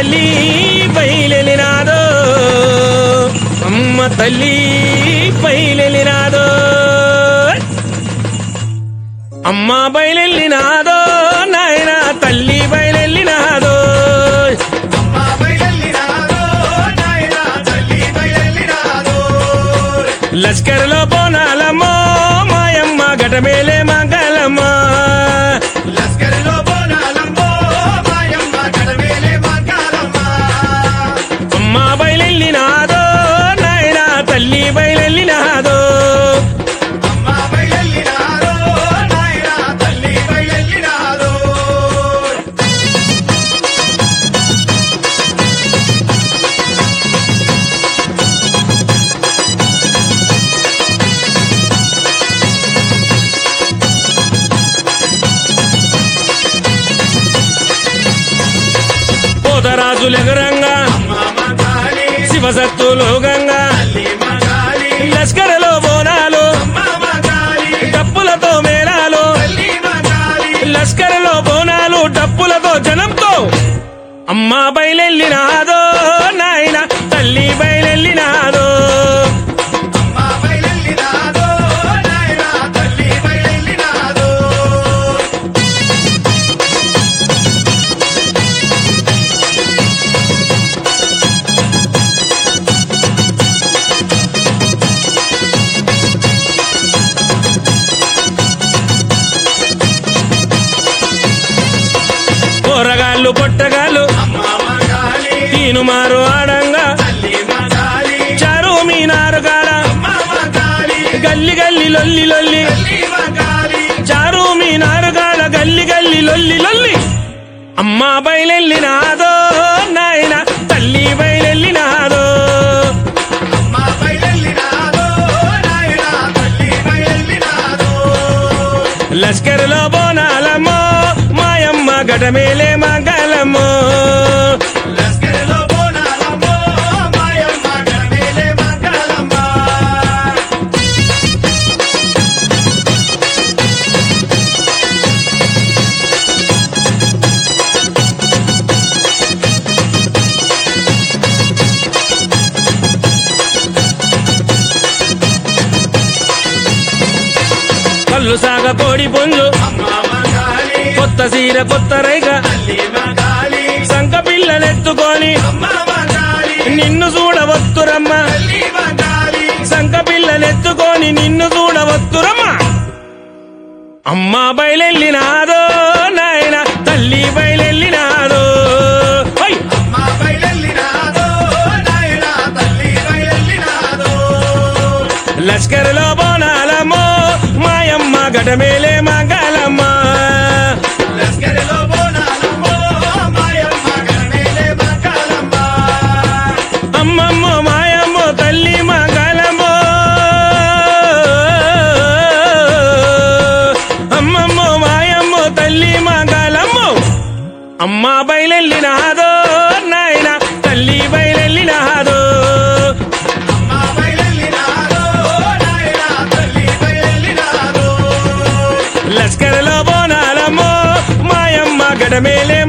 తల్లి బయలెలినాదో అమ్మ తల్లి బయలెలినాదో అమ్మ బయలెల్లినాదో నాయన తల్లి బయలెల్లినాదో అమ్మ బయలెల్లినాదో నాయనా తల్లి బయలెల్లినాదో లష్కర్లో బోనాలమ్మో మాయమ్మ గటమేలే మంగళమ్మో లస్కరిలో బోనాలమ్మో మాయమ్మ కడవేలే మంగళమ్మ అమ్మ బయలెల్లినాదో నాయన తల్లి బయలెల్లినాదో అమ్మ బయలెల్లినాదో నాయనా తల్లి బయలెల్లినాదో పోతరాజులెగరంగా అమ్మ మగాలి శివసత్తులు గంగా తల్లి మగాలి లష్కరలో బోనాలు అమ్మ మగాలి డప్పులతో మేళాలు తల్లి మగాలి లష్కరలో బోనాలు డప్పులతో జనంతో అమ్మ బయలెల్లినాదో నాయన తల్లి బయలెల్లినాదో అమ్మ బయలెల్లినాదో నాయనా తల్లి బయలెల్లినాదో కూరగాళ్ళు పొట్టగాళ్ళు అమ్మ మగాలి తీను మారు ఆడంగా తల్లి మగాలి చారు మీనారు కాడ అమ్మ మగాలి గల్లి గల్లి లొల్లి లొల్లి తల్లి మగాలి చారు మీనారు కాడ గల్లి గల్లి లొల్లి లొల్లి అమ్మ బయలెల్లినాదో నాయన తల్లి బయలెల్లినాదో అమ్మ బయలెల్లినాదో నాయనా తల్లి బయలెల్లినాదో లష్కర్లో బోనాలమ్మో మాయమ్మ గటమేలే మంగళమ్మో లస్కరిలో బోనాలమ్మో మాయమ్మ గడవేలే మంగళమ్మ కళ్ళు సాగ కోడి పుంజు అమ్మ మగాలి కొత్త సీర కొత్త రైగ తల్లి మగాలి సంక పిల్లనెత్తుకొని అమ్మ మగాలి నిన్ను చూడవత్తురమ్మ తల్లి మగాలి సంక పిల్లనెత్తుకొని నిన్ను చూడవత్తురమ్మ అమ్మ బయలెల్లినాదో నాయన తల్లి బయలెల్లినాదో ఓయ్! అమ్మ బయలెల్లినాదో నాయనా తల్లి బయలెల్లినాదో లష్కర్లో బోనాలమ్మో మాయమ్మ గటమేలే మంగళమ్మ లస్కరిలో బోనాలమ్మో మాయమ్మ గడవేలే మంగళమ్మ అమ్మమ్మో మాయమ్మో తల్లి మంగళమ్మో అమ్మమ్మో మాయమ్మో తల్లి మంగళమ్మో అమ్మ బయలెల్లినాదో నాయన తల్లి బయలెల్లినాదో అమ్మ బయలెల్లినాదో నాయనా తల్లి బయలెల్లినాదో లష్కర్లో బోనాలమ్మో మాయమ్మ గడమేలే